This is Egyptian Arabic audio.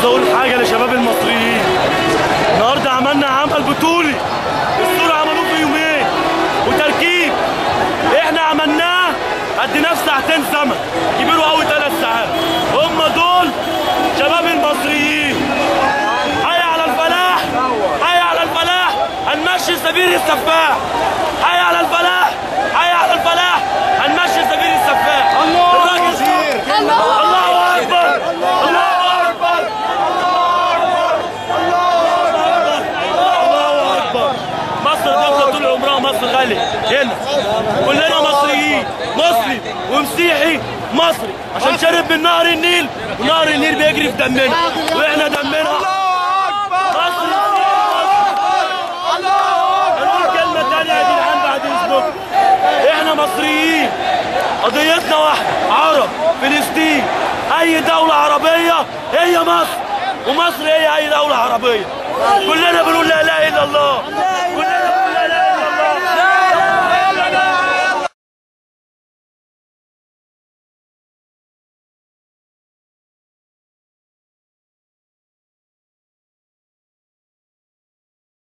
اقول حاجه لشباب المصريين النهارده عملنا عمل بطولي الصوره عملوه في يومين وتركيب احنا عملناه اديناه في ساعتين زمن كبيروا قوي ثلاث ساعات هم دول شباب المصريين حي على الفلاح حي على الفلاح هنمشي سبيل السفاح حي على الفلاح حي على الفلاح هنمشي سبيل السفاح الراجل الله اكبر الله اكبر الله اكبر مصر تفضل طول عمرها مصر غالية هنا كلنا مصريين مصري ومسيحي مصري عشان شرب من نهر النيل ونهر النيل بيجري في دمنا واحنا دمنا مصر هنقول كلمة تانية يا جدعان بعد اذنكم احنا مصريين قضيتنا واحدة عرب فلسطين اي دولة عربية هي مصر ومصر هي اي دولة عربية كلنا بنقول لا اله الا الله كلنا